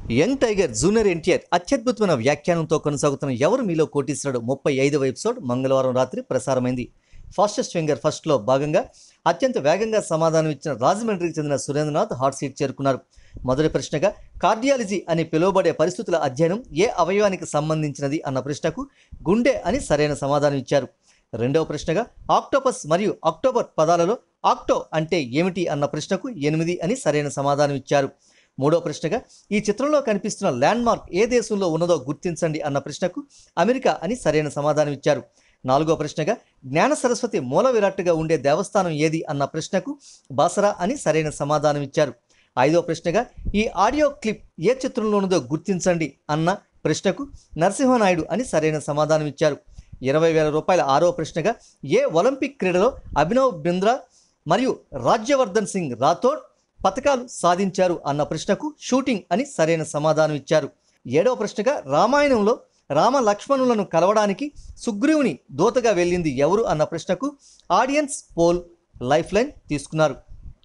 Young tiger junior NTR అత్యద్భుతమైన వ్యాఖ్యానంతో కొనసాగుతున్న ఎవరు మీలో కోటీశ్వరుడు ముప్పై ఐదవ ఎపిసోడ్ మంగళవారం రాత్రి ప్రసారమైంది ఫాస్టెస్ట్ ఫింగర్ ఫస్ట్లో భాగంగా అత్యంత వేగంగా సమాధానం ఇచ్చిన రాజమండ్రికి చెందిన సురేంద్రనాథ్ హాట్ సీట్ చేరుకున్నారు మొదటి ప్రశ్నగా కార్డియాలజీ అని పిలువబడే పరిస్థితుల అధ్యయనం ఏ అవయవానికి సంబంధించినది అన్న ప్రశ్నకు గుండె అని సరైన సమాధానం ఇచ్చారు రెండవ ప్రశ్నగా ఆక్టోపస్ మరియు అక్టోబర్ పదాలలో ఆక్టో అంటే ఏమిటి అన్న ప్రశ్నకు ఎనిమిది అని సరైన సమాధానం ఇచ్చారు మూడో ప్రశ్నగా ఈ చిత్రంలో కనిపిస్తున్న ల్యాండ్ మార్క్ ఏ దేశంలో ఉన్నదో గుర్తించండి అన్న ప్రశ్నకు అమెరికా అని సరైన సమాధానం ఇచ్చారు నాలుగో ప్రశ్నగా జ్ఞాన సరస్వతి మూల విరాట్టుగా ఉండే దేవస్థానం ఏది అన్న ప్రశ్నకు బాసరా అని సరైన సమాధానం ఇచ్చారు ఐదో ప్రశ్నగా ఈ ఆడియో క్లిప్ ఏ చిత్రంలో ఉన్నదో గుర్తించండి అన్న ప్రశ్నకు నరసింహనాయుడు అని సరైన సమాధానం ఇచ్చారు ఇరవై వేల రూపాయల ఆరో ప్రశ్నగా ఏ ఒలింపిక్ క్రీడలో అభినవ్ బింద్రా మరియు రాజ్యవర్ధన్ సింగ్ రాథోడ్ పథకాలు సాధించారు అన్న ప్రశ్నకు షూటింగ్ అని సరైన సమాధానం ఇచ్చారు ఏడవ ప్రశ్నగా రామాయణంలో రామ లక్ష్మణులను కలవడానికి సుగ్రీవుని దూతగా వెళ్ళింది ఎవరు అన్న ప్రశ్నకు ఆడియన్స్ పోల్ లైఫ్ లైన్ తీసుకున్నారు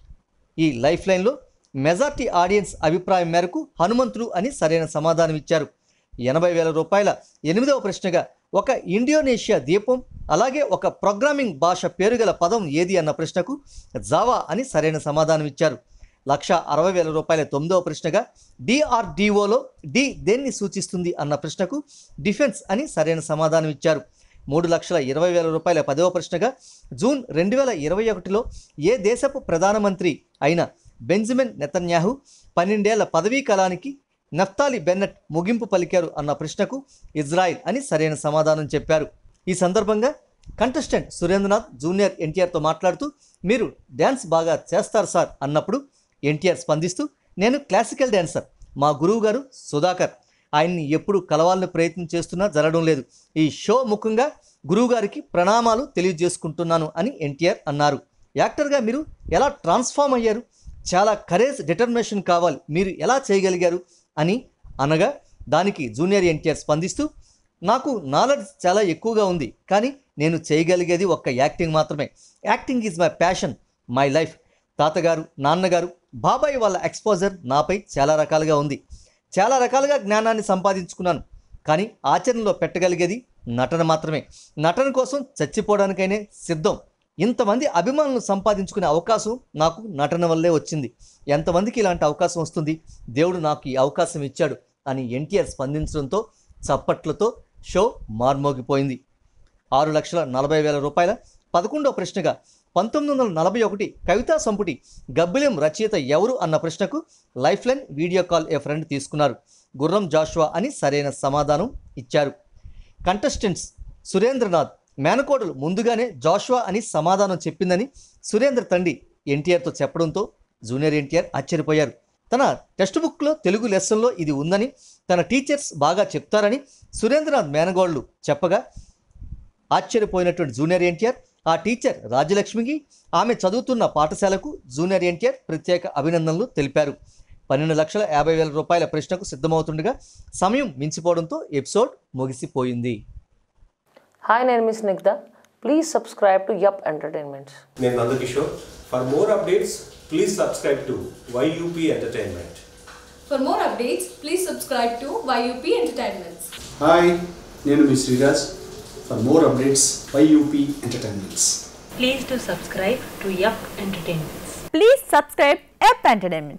ఈ లైఫ్ లైన్లో మెజార్టీ ఆడియన్స్ అభిప్రాయం మేరకు హనుమంతుడు అని సరైన సమాధానం ఇచ్చారు ఎనభై వేల రూపాయల ఎనిమిదవ ప్రశ్నగా ఒక ఇండోనేషియా ద్వీపం అలాగే ఒక ప్రోగ్రామింగ్ భాష పేరు గల పదం ఏది అన్న ప్రశ్నకు జావా అని సరైన సమాధానం ఇచ్చారు లక్ష అరవై వేల రూపాయల తొమ్మిదవ ప్రశ్నగా డిఆర్డిఓలో డి దేన్ని సూచిస్తుంది అన్న ప్రశ్నకు డిఫెన్స్ అని సరైన సమాధానం ఇచ్చారు మూడు లక్షల ఇరవై వేల రూపాయల పదవ ప్రశ్నగా జూన్ రెండు వేల ఇరవై ఒకటిలో ఏ దేశపు ప్రధానమంత్రి అయిన బెంజమిన్ నెతన్యాహు పన్నెండేళ్ల పదవీ కాలానికి నఫ్తాలి బెన్నెట్ ముగింపు పలికారు అన్న ప్రశ్నకు ఇజ్రాయిల్ అని సరైన సమాధానం చెప్పారు ఈ సందర్భంగా కంటెస్టెంట్ సురేంద్రనాథ్ జూనియర్ ఎన్టీఆర్తో మాట్లాడుతూ మీరు డ్యాన్స్ బాగా చేస్తారు సార్ అన్నప్పుడు ఎన్టీఆర్ స్పందిస్తూ నేను క్లాసికల్ డ్యాన్సర్ మా గురువు గారు సుధాకర్ ఆయన్ని ఎప్పుడు కలవాలని ప్రయత్నం చేస్తున్నా జరగడం లేదు ఈ షో ముఖంగా గురువుగారికి ప్రణామాలు తెలియజేసుకుంటున్నాను అని ఎన్టీఆర్ అన్నారు యాక్టర్గా మీరు ఎలా ట్రాన్స్ఫామ్ అయ్యారు చాలా కరేజ్ డిటర్మినేషన్ కావాలి మీరు ఎలా చేయగలిగారు అని అనగా దానికి జూనియర్ ఎన్టీఆర్ స్పందిస్తూ నాకు నాలెడ్జ్ చాలా ఎక్కువగా ఉంది కానీ నేను చేయగలిగేది ఒక్క యాక్టింగ్ మాత్రమే acting is my passion my life తాతగారు నాన్నగారు బాబాయ్ వాళ్ళ ఎక్స్పోజర్ నాపై చాలా రకాలుగా ఉంది చాలా రకాలుగా జ్ఞానాన్ని సంపాదించుకున్నాను కానీ ఆచరణలో పెట్టగలిగేది నటన మాత్రమే నటన కోసం చచ్చిపోవడానికైనే సిద్ధం ఇంతమంది అభిమానులను సంపాదించుకునే అవకాశం నాకు నటన వల్లే వచ్చింది ఎంతమందికి ఇలాంటి అవకాశం వస్తుంది దేవుడు నాకు ఈ అవకాశం ఇచ్చాడు అని ఎన్టీఆర్ స్పందించడంతో చప్పట్లతో షో మార్మోగిపోయింది ఆరు లక్షల నలభై వేల రూపాయల పదకొండవ ప్రశ్నగా పంతొమ్మిది వందల నలభై ఒకటి కవితా సంపుటి గబ్బిలెం రచయిత ఎవరు అన్న ప్రశ్నకు lifeline video call a friend తీసుకున్నారు గుర్రం జాషువా అని సరైన సమాధానం ఇచ్చారు కంటెస్టెంట్స్ సురేంద్రనాథ్ మేనకోడలు ముందుగానే జాషువా అని సమాధానం చెప్పిందని సురేంద్ర తండ్రి ఎన్టీఆర్తో చెప్పడంతో జూనియర్ ఎన్టీఆర్ ఆశ్చర్యపోయారు తన టెక్స్ట్ బుక్లో తెలుగు లెసన్లో ఇది ఉందని తన టీచర్స్ బాగా చెప్తారని సురేంద్రనాథ్ మేనగోళ్ళు చెప్పగా ఆశ్చర్యపోయినటువంటి జూనియర్ ఎన్టీఆర్ ఆ టీచర్ రాజలక్ష్మికి ఆమె చదువుతున్న పాఠశాలకు జూనియర్ ఎన్టీఆర్ ప్రత్యేక అభినందనలు తెలిపారు పన్నెండు లక్షల యాభై వేల రూపాయల ప్రశ్నకు సిద్ధమవుతుండగా సమయం మించిపోవడంతో ఎపిసోడ్ ముగిసిపోయింది హాయ్ నేను miss Nigdha please subscribe to YUP Entertainments నేను Nandakishore for more updates please subscribe to YUP Entertainment For more updates, please subscribe to YUP Entertainments. Hi నేను మీ Sriraj for more updates YUP Entertainments Please do subscribe to Yup Entertainments. Please subscribe App Entertainment.